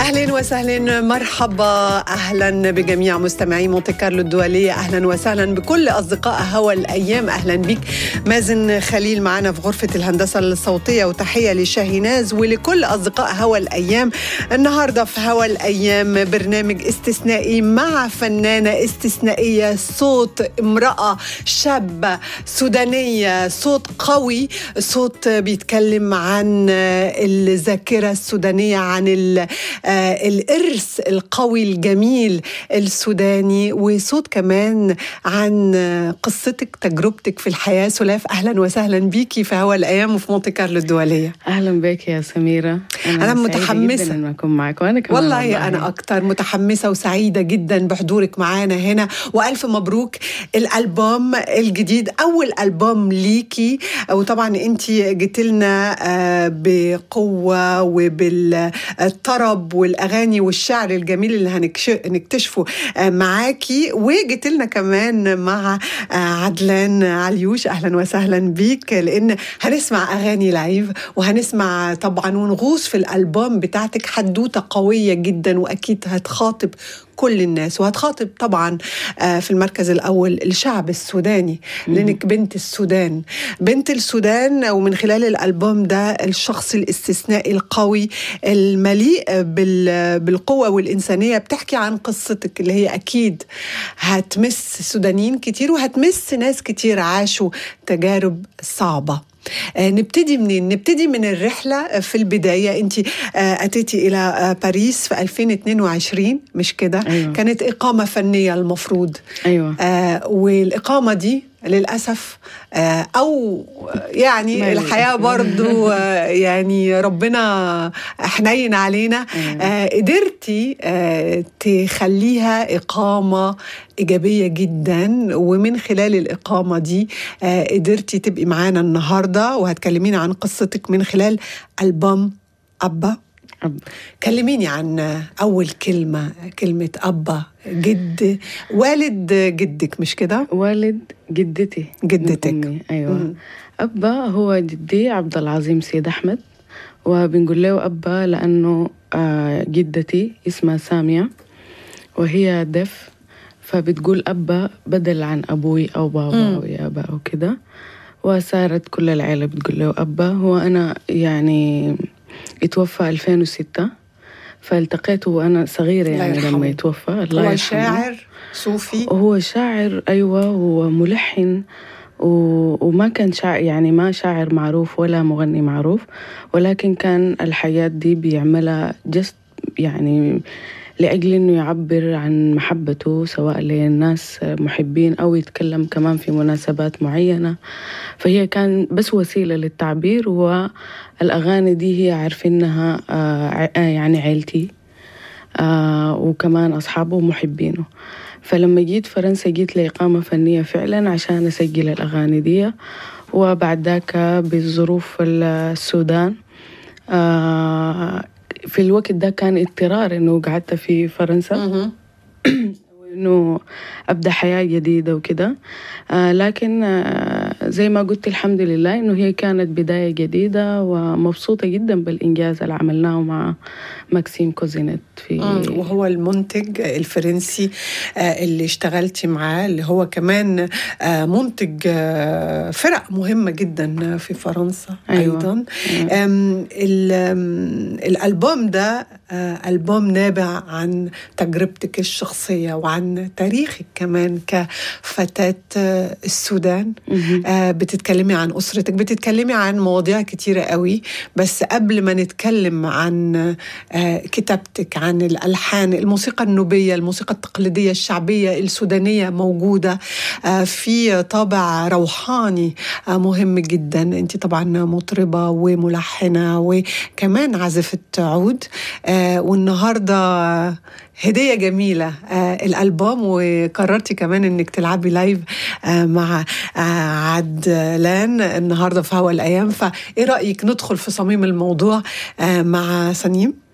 اهلا وسهلا مرحبا اهلا بجميع مستمعي مونتي كارلو الدوليه اهلا وسهلا بكل اصدقاء هوا الايام اهلا بك مازن خليل معنا في غرفه الهندسه الصوتيه وتحيه لشاهيناز ولكل اصدقاء هوا الايام النهارده في هوا الايام برنامج استثنائي مع فنانه استثنائيه صوت امراه شابه سودانيه صوت قوي صوت بيتكلم عن الذاكره السودانيه عن الإرث القوي الجميل السوداني وصوت كمان عن قصتك تجربتك في الحياة سلاف أهلا وسهلا بيكي في هوا الأيام وفي مونتي كارلو الدولية أهلا بك يا سميرة أنا, أنا متحمسة جدا أكون معك وأنا كمان والله, والله أنا أكتر متحمسة وسعيدة جدا بحضورك معانا هنا وألف مبروك الألبوم الجديد أول ألبوم ليكي وطبعا أنت جيت لنا بقوة وبالطرب والاغاني والشعر الجميل اللي هنكتشفه معاكي وجيت لنا كمان مع عدلان عليوش اهلا وسهلا بيك لان هنسمع اغاني لايف وهنسمع طبعا ونغوص في الالبوم بتاعتك حدوته قويه جدا واكيد هتخاطب كل الناس وهتخاطب طبعا في المركز الاول الشعب السوداني لانك بنت السودان بنت السودان ومن خلال الالبوم ده الشخص الاستثنائي القوي المليء بالقوه والانسانيه بتحكي عن قصتك اللي هي اكيد هتمس سودانيين كتير وهتمس ناس كتير عاشوا تجارب صعبه نبتدي منين؟ نبتدي من الرحلة في البداية أنت أتيتي إلى باريس في 2022 مش كده؟ أيوة. كانت إقامة فنية المفروض أيوة. آه والإقامة دي للأسف آه أو يعني مالي. الحياة برضو آه يعني ربنا حنين علينا آه قدرتي آه تخليها إقامة إيجابية جدا ومن خلال الإقامة دي آه قدرتي تبقي معانا النهاردة وهتكلمينا عن قصتك من خلال ألبوم أبا أب. كلميني عن أول كلمة كلمة أبا جد والد جدك مش كده؟ والد جدتي جدتك أمي. أيوة مم. أبا هو جدي عبد العظيم سيد أحمد وبنقول له أبا لأنه آه جدتي اسمها سامية وهي دف فبتقول أبا بدل عن أبوي أو بابا مم. أو يابا أو كده وصارت كل العيلة بتقول له أبا هو أنا يعني اتوفى 2006 فالتقيته وأنا صغيرة الله يعني يرحمه. لما يتوفى الله هو يرحمه. شاعر صوفي هو شاعر أيوة هو ملحن و... وما كان شاعر يعني ما شاعر معروف ولا مغني معروف ولكن كان الحياة دي بيعملها جست يعني لأجل إنه يعبر عن محبته سواء للناس محبين أو يتكلم كمان في مناسبات معينة فهي كان بس وسيلة للتعبير والأغاني دي هي عارفينها آه، ع- يعني عيلتي آه وكمان أصحابه ومحبينه فلما جيت فرنسا جيت لإقامة فنية فعلا عشان أسجل الأغاني دي وبعد ذاك بظروف السودان آه في الوقت ده كان اضطرار إنه قعدت في فرنسا مهم. انه ابدا حياه جديده وكده آه لكن آه زي ما قلت الحمد لله انه هي كانت بدايه جديده ومبسوطه جدا بالانجاز اللي عملناه مع ماكسيم كوزينيت في مم. وهو المنتج الفرنسي آه، اللي اشتغلتي معاه اللي هو كمان آه، منتج آه، فرق مهمة جدا في فرنسا أيوة. أيضا أيوة. أم، ال- أم، الألبوم ده آه، ألبوم نابع عن تجربتك الشخصية وعن تاريخك كمان كفتاة آه، السودان مهم. آه، بتتكلمي عن أسرتك بتتكلمي عن مواضيع كتيرة قوي بس قبل ما نتكلم عن آه، كتابتك عن الألحان الموسيقى النوبية الموسيقى التقليدية الشعبية السودانية موجودة آه، في طابع روحاني آه، مهم جدا أنت طبعا مطربة وملحنة وكمان عازفة عود آه، والنهاردة هدية جميلة آه الألبوم وقررتي كمان إنك تلعبي لايف آه مع آه عدلان النهاردة في هوا الأيام فإيه رأيك ندخل في صميم الموضوع آه مع سنيم؟